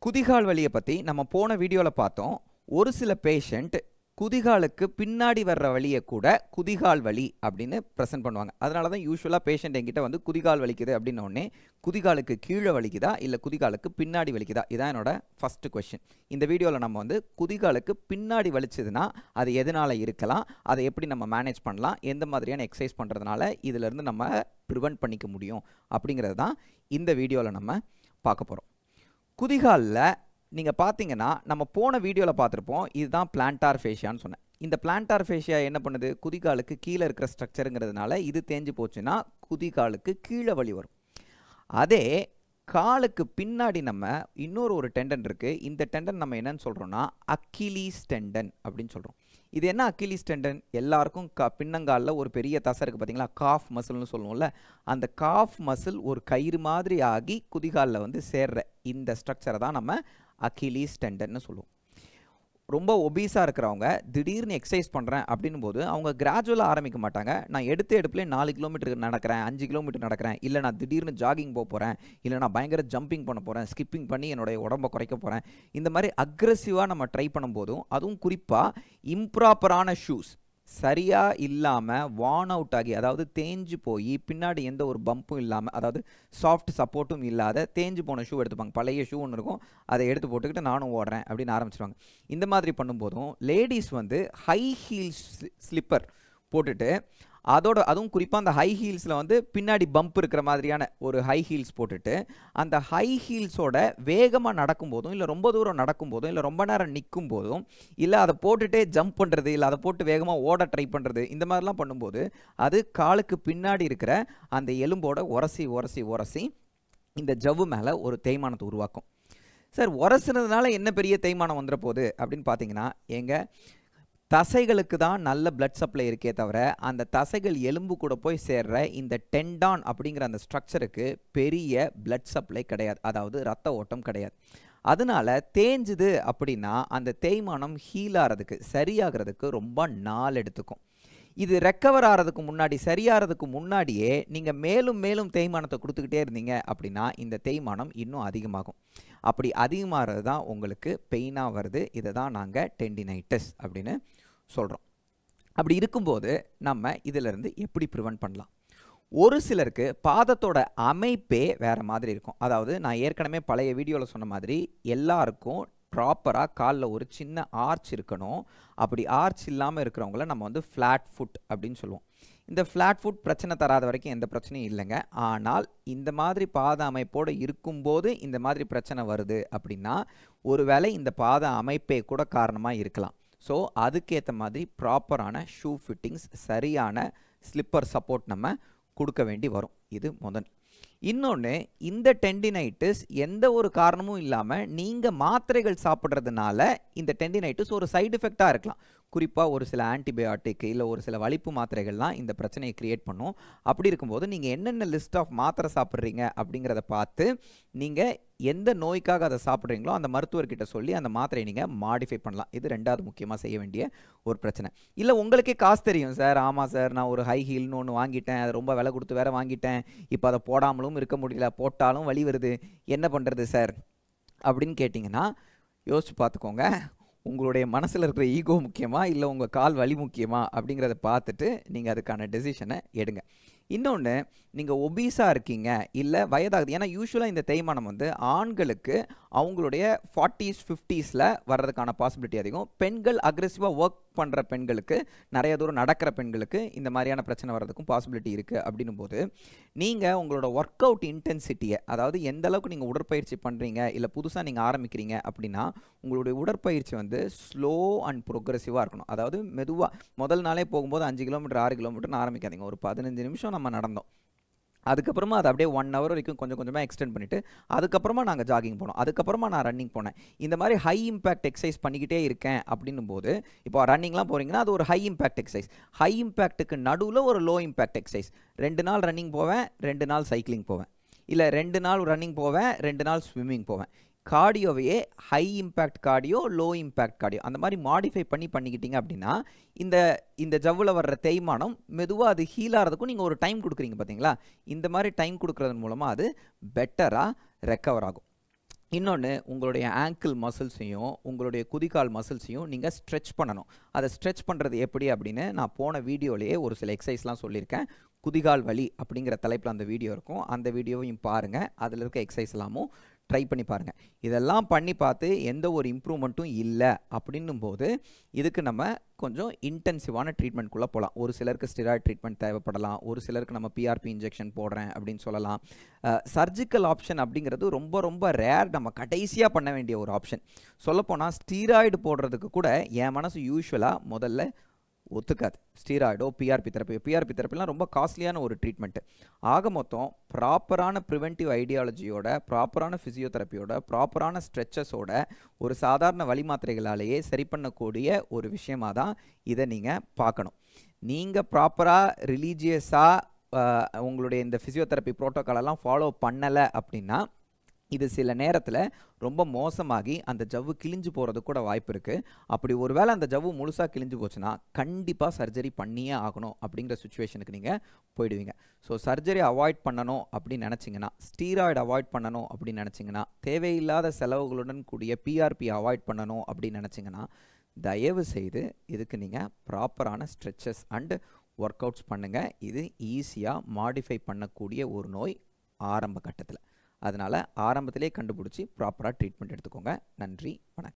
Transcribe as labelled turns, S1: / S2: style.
S1: குதிகால் வலியை பற்றி நம்ம போன வீடியோவில் பார்த்தோம் ஒரு சில பேஷண்ட் குதிகாலுக்கு பின்னாடி வர்ற வலியை கூட குதிகால் வலி அப்படின்னு ப்ரெசென்ட் பண்ணுவாங்க அதனால தான் யூஸ்வலாக பேஷண்ட் என்கிட்ட வந்து குதிகால் வலிக்குது அப்படின்ன உடனே குதிகாலுக்கு கீழே வலிக்குதா இல்லை குதிகாலுக்கு பின்னாடி வலிக்குதா இதான் என்னோட ஃபஸ்ட்டு கொஷின் இந்த வீடியோவில் நம்ம வந்து குதிகாலுக்கு பின்னாடி வலிச்சதுன்னா அது எதனால் இருக்கலாம் அதை எப்படி நம்ம மேனேஜ் பண்ணலாம் எந்த மாதிரியான எக்ஸசைஸ் பண்ணுறதுனால இதிலேருந்து நம்ம ப்ரிவெண்ட் பண்ணிக்க முடியும் அப்படிங்கிறது தான் இந்த வீடியோவில் நம்ம பார்க்க போகிறோம் குதிகாலில் நீங்கள் பார்த்தீங்கன்னா நம்ம போன வீடியோவில் பார்த்துருப்போம் இதுதான் பிளான்டார் ஃபேஷியான்னு சொன்னேன் இந்த பிளான்டார் ஃபேஷியா என்ன பண்ணுது குதிகாலுக்கு கீழே இருக்கிற ஸ்ட்ரக்சருங்கிறதுனால இது தேஞ்சு போச்சுன்னா குதிகாலுக்கு கீழே வலி வரும் அதே காலுக்கு பின்னாடி நம்ம இன்னொரு ஒரு டெண்டன் இருக்குது இந்த டெண்டன் நம்ம என்னன்னு சொல்கிறோம்னா அக்கிலீஸ் டெண்டன் அப்படின்னு சொல்கிறோம் இது என்ன அக்கிலீஸ் டெண்டன் எல்லாருக்கும் க பின்னங்காலில் ஒரு பெரிய தசை இருக்குது பார்த்தீங்களா காஃப் மசில்னு சொல்லுவோம்ல அந்த காஃப் மசில் ஒரு கயிறு மாதிரி ஆகி குதிகாலில் வந்து சேர்ற இந்த ஸ்ட்ரக்சரை தான் நம்ம அக்கிலீஸ் டெண்டன்னு சொல்லுவோம் ரொம்ப ஒபீஸாக இருக்கிறவங்க திடீர்னு எக்ஸசைஸ் பண்ணுறேன் அப்படின்னும் போது அவங்க கிராஜுவலாக ஆரம்பிக்க மாட்டாங்க நான் எடுத்த எடுப்புலேயே நாலு கிலோமீட்டர் நடக்கிறேன் அஞ்சு கிலோமீட்டர் நடக்கிறேன் இல்லை நான் திடீர்னு ஜாகிங் போக போகிறேன் இல்லை நான் பயங்கர ஜம்பிங் பண்ண போகிறேன் ஸ்கிப்பிங் பண்ணி என்னுடைய உடம்பை குறைக்க போகிறேன் இந்த மாதிரி அக்ரெசிவாக நம்ம ட்ரை பண்ணும்போதும் அதுவும் குறிப்பாக இம்ப்ராப்பரான ஷூஸ் சரியாக இல்லாமல் வான் அவுட் ஆகி அதாவது தேஞ்சு போய் பின்னாடி எந்த ஒரு பம்பும் இல்லாமல் அதாவது சாஃப்ட் சப்போர்ட்டும் இல்லாத தேஞ்சு போன ஷூ எடுத்துப்பாங்க பழைய ஷூ ஒன்று இருக்கும் அதை எடுத்து போட்டுக்கிட்டு நானும் ஓடுறேன் அப்படின்னு ஆரம்பிச்சிருவாங்க இந்த மாதிரி பண்ணும்போதும் லேடிஸ் வந்து ஹை ஹீல்ஸ் ஸ்லிப்பர் போட்டுட்டு அதோட அதுவும் குறிப்பாக அந்த ஹை ஹீல்ஸில் வந்து பின்னாடி பம்ப் இருக்கிற மாதிரியான ஒரு ஹை ஹீல்ஸ் போட்டுட்டு அந்த ஹை ஹீல்ஸோட வேகமாக நடக்கும்போதும் இல்லை ரொம்ப தூரம் நடக்கும்போதும் இல்லை ரொம்ப நேரம் நிற்கும் போதும் இல்லை அதை போட்டுட்டே ஜம்ப் பண்ணுறது இல்லை அதை போட்டு வேகமாக ஓட ட்ரை பண்ணுறது இந்த மாதிரிலாம் பண்ணும்போது அது காலுக்கு பின்னாடி இருக்கிற அந்த எலும்போட உரசி உரசி உரசி இந்த ஜவ்வு மேலே ஒரு தேய்மானத்தை உருவாக்கும் சார் உரசுனதுனால என்ன பெரிய தேய்மானம் வந்துட போகுது அப்படின்னு பார்த்தீங்கன்னா எங்கள் தசைகளுக்கு தான் நல்ல பிளட் சப்ளை இருக்கே தவிர அந்த தசைகள் எலும்பு கூட போய் சேர்ற இந்த டெண்டான் அப்படிங்கிற அந்த ஸ்ட்ரக்சருக்கு பெரிய பிளட் சப்ளை கிடையாது அதாவது ரத்த ஓட்டம் கிடையாது அதனால தேஞ்சுது அப்படின்னா அந்த தேய்மானம் ஹீல் ஆகிறதுக்கு சரியாகிறதுக்கு ரொம்ப நாள் எடுத்துக்கும் இது ரெக்கவர் ஆகிறதுக்கு முன்னாடி சரியாகிறதுக்கு முன்னாடியே நீங்கள் மேலும் மேலும் தேய்மானத்தை கொடுத்துக்கிட்டே இருந்தீங்க அப்படின்னா இந்த தேய்மானம் இன்னும் அதிகமாகும் அப்படி அதிகமாகிறது தான் உங்களுக்கு பெயினாக வருது இதை தான் நாங்கள் டெண்டினைட்டிஸ் அப்படின்னு சொல்கிறோம் அப்படி இருக்கும்போது நம்ம இதிலிருந்து எப்படி ப்ரிவெண்ட் பண்ணலாம் ஒரு சிலருக்கு பாதத்தோட அமைப்பே வேறு மாதிரி இருக்கும் அதாவது நான் ஏற்கனவே பழைய வீடியோவில் சொன்ன மாதிரி எல்லாருக்கும் ப்ராப்பராக காலில் ஒரு சின்ன ஆர்ச் இருக்கணும் அப்படி ஆர்ச் இல்லாமல் இருக்கிறவங்கள நம்ம வந்து ஃப்ளாட் ஃபுட் அப்படின்னு சொல்லுவோம் இந்த ஃப்ளாட் ஃபுட் பிரச்சனை தராத வரைக்கும் எந்த பிரச்சனையும் இல்லைங்க ஆனால் இந்த மாதிரி பாத அமைப்போடு இருக்கும்போது இந்த மாதிரி பிரச்சனை வருது அப்படின்னா ஒருவேளை இந்த பாத அமைப்பே கூட காரணமாக இருக்கலாம் ஸோ அதுக்கேற்ற மாதிரி ப்ராப்பரான ஷூ ஃபிட்டிங்ஸ் சரியான ஸ்லிப்பர் சப்போர்ட் நம்ம கொடுக்க வேண்டி வரும் இது முதல் இன்னொன்று இந்த டெண்டினைட்டிஸ் எந்த ஒரு காரணமும் இல்லாமல் நீங்கள் மாத்திரைகள் சாப்பிட்றதுனால இந்த டெண்டினைட்டிஸ் ஒரு சைடு எஃபெக்டாக இருக்கலாம் குறிப்பாக ஒரு சில ஆன்டிபயோட்டிக் இல்லை ஒரு சில வலிப்பு மாத்திரைகள்லாம் இந்த பிரச்சனையை க்ரியேட் பண்ணும் அப்படி இருக்கும்போது நீங்கள் என்னென்ன லிஸ்ட் ஆஃப் மாத்திரை சாப்பிட்றீங்க அப்படிங்கிறத பார்த்து நீங்கள் எந்த நோய்க்காக அதை சாப்பிட்றீங்களோ அந்த மருத்துவர்கிட்ட சொல்லி அந்த மாத்திரையை நீங்கள் மாடிஃபை பண்ணலாம் இது ரெண்டாவது முக்கியமாக செய்ய வேண்டிய ஒரு பிரச்சனை இல்லை உங்களுக்கே காசு தெரியும் சார் ஆமாம் சார் நான் ஒரு ஹை ஹீல்னு ஒன்று வாங்கிட்டேன் அது ரொம்ப விலை கொடுத்து வேற வாங்கிட்டேன் இப்போ அதை போடாமலும் இருக்க முடியல போட்டாலும் வலி வருது என்ன பண்ணுறது சார் அப்படின்னு கேட்டிங்கன்னா யோசிச்சு பார்த்துக்கோங்க உங்களுடைய மனசில் இருக்கிற ஈகோ முக்கியமா இல்லை உங்கள் கால் வலி முக்கியமா அப்படிங்கிறத பார்த்துட்டு நீங்கள் அதுக்கான டெசிஷனை எடுங்க இன்னொன்று நீங்கள் ஒபீஸாக இருக்கீங்க இல்லை வயதாகுது ஏன்னா யூஸ்வலாக இந்த தேய்மானம் வந்து ஆண்களுக்கு அவங்களுடைய ஃபார்ட்டிஸ் ஃபிஃப்டீஸில் வர்றதுக்கான பாசிபிலிட்டி அதிகம் பெண்கள் அக்ரெசிவாக ஒர்க் பண்ணுற பெண்களுக்கு நிறைய தூரம் நடக்கிற பெண்களுக்கு இந்த மாதிரியான பிரச்சனை வர்றதுக்கும் பாசிபிலிட்டி இருக்குது அப்படின்னும் போது நீங்கள் உங்களோட ஒர்க் அவுட் இன்டென்சிட்டியை அதாவது எந்த அளவுக்கு நீங்கள் உடற்பயிற்சி பண்ணுறீங்க இல்லை புதுசாக நீங்கள் ஆரம்பிக்கிறீங்க அப்படின்னா உங்களுடைய உடற்பயிற்சி வந்து ஸ்லோ அண்ட் ப்ரோக்ரெசிவாக இருக்கணும் அதாவது மெதுவாக முதல் நாளே போகும்போது அஞ்சு கிலோமீட்டர் ஆறு கிலோமீட்டர்னு ஆரம்பிக்காதீங்க ஒரு பதினஞ்சு நிமிஷம் நம்ம நடந்தோம் அதுக்கப்புறமா அதை அப்படியே ஒன் ஹவர் வரைக்கும் கொஞ்சம் கொஞ்சமாக எக்ஸ்டெண்ட் பண்ணிவிட்டு அதுக்கப்புறமா நாங்கள் ஜாகிங் போனோம் அதுக்கப்புறமா நான் ரன்னிங் போனேன் இந்த மாதிரி ஹை இம்பேக்ட் எக்ஸசைஸ் பண்ணிக்கிட்டே இருக்கேன் அப்படின்னும் போது இப்போ ரன்னிங்லாம் போகிறீங்கன்னா அது ஒரு ஹை இம்பேக்ட் எக்ஸசைஸ் ஹை இம்பேக்ட்டுக்கு நடுவில் ஒரு லோ இம்பேக்ட் எக்ஸசைஸ் ரெண்டு நாள் ரன்னிங் போவேன் ரெண்டு நாள் சைக்கிளிங் போவேன் இல்லை ரெண்டு நாள் ரன்னிங் போவேன் ரெண்டு நாள் ஸ்விம்மிங் போவேன் கார்டியோவையே high impact cardio low impact cardio அந்த மாதிரி மாடிஃபை பண்ணி பண்ணிக்கிட்டீங்க அப்படின்னா இந்த இந்த ஜவ்வில் வர்ற தேய்மானம் மெதுவாக அது ஹீல் ஆகிறதுக்கும் நீங்கள் ஒரு டைம் கொடுக்குறீங்க பார்த்தீங்களா இந்த மாதிரி டைம் கொடுக்குறதன் மூலமாக அது பெட்டராக ரெக்கவர் ஆகும் இன்னொன்று உங்களுடைய ஆங்கிள் மசில்ஸையும் உங்களுடைய குதிகால் மசில்ஸையும் நீங்கள் ஸ்ட்ரெச் பண்ணணும் அதை ஸ்ட்ரெச் பண்ணுறது எப்படி அப்படின்னு நான் போன வீடியோலேயே ஒரு சில எக்ஸசைஸ்லாம் சொல்லியிருக்கேன் குதிகால் வலி அப்படிங்கிற தலைப்பில் அந்த வீடியோ இருக்கும் அந்த வீடியோவையும் பாருங்கள் அதில் இருக்க எக்ஸசைஸ் எல்லாமும் ட்ரை பண்ணி பாருங்கள் இதெல்லாம் பண்ணி பார்த்து எந்த ஒரு இம்ப்ரூவ்மெண்ட்டும் இல்லை அப்படின்னும் போது இதுக்கு நம்ம கொஞ்சம் இன்டென்சிவான ட்ரீட்மெண்ட்குள்ளே போகலாம் ஒரு சிலருக்கு ஸ்டிராய்ட் ட்ரீட்மெண்ட் தேவைப்படலாம் ஒரு சிலருக்கு நம்ம பிஆர்பி இன்ஜெக்ஷன் போடுறேன் அப்படின்னு சொல்லலாம் சர்ஜிக்கல் ஆப்ஷன் அப்படிங்கிறது ரொம்ப ரொம்ப ரேர் நம்ம கடைசியாக பண்ண வேண்டிய ஒரு ஆப்ஷன் சொல்லப்போனால் ஸ்டீராய்டு போடுறதுக்கு கூட என் மனசு யூஸ்வலாக முதல்ல ஒத்துக்காது ஸ்டீராய்டோ பிஆர்பி தெரப்பி பிஆர்பி தெரப்பிலாம் ரொம்ப காஸ்ட்லியான ஒரு ட்ரீட்மெண்ட்டு ஆக மொத்தம் ப்ராப்பரான ப்ரிவென்டிவ் ஐடியாலஜியோட ப்ராப்பரான ஃபிசியோதெரப்பியோட ப்ராப்பரான ஸ்ட்ரெச்சஸோட ஒரு சாதாரண வழி மாத்திரைகளாலேயே சரி பண்ணக்கூடிய ஒரு விஷயமாக தான் இதை நீங்கள் பார்க்கணும் நீங்கள் ப்ராப்பராக ரிலீஜியஸாக உங்களுடைய இந்த ஃபிசியோதெரப்பி ப்ரோட்டோக்காலெல்லாம் ஃபாலோ பண்ணலை அப்படின்னா இது சில நேரத்தில் ரொம்ப மோசமாகி அந்த ஜவ்வு கிழிஞ்சு போகிறது கூட வாய்ப்பு இருக்குது அப்படி ஒருவேளை அந்த ஜவ்வு முழுசாக கிழிஞ்சு போச்சுன்னா கண்டிப்பாக சர்ஜரி பண்ணியே ஆகணும் அப்படிங்கிற சுச்சுவேஷனுக்கு நீங்கள் போயிடுவீங்க ஸோ சர்ஜரி அவாய்ட் பண்ணணும் அப்படின்னு நினச்சிங்கன்னா ஸ்டீராய்டு அவாய்ட் பண்ணணும் அப்படின்னு நினச்சிங்கன்னா தேவையில்லாத செலவுகளுடன் கூடிய பிஆர்பி அவாய்ட் பண்ணணும் அப்படின்னு நினச்சிங்கன்னா தயவு செய்து இதுக்கு நீங்கள் ப்ராப்பரான ஸ்ட்ரெச்சஸ் அண்ட் ஒர்க் அவுட்ஸ் பண்ணுங்கள் இது ஈஸியாக மாடிஃபை பண்ணக்கூடிய ஒரு நோய் ஆரம்ப கட்டத்தில் அதனால் ஆரம்பத்திலே கண்டுபிடிச்சி ப்ராப்பராக ட்ரீட்மெண்ட் எடுத்துக்கோங்க நன்றி வணக்கம்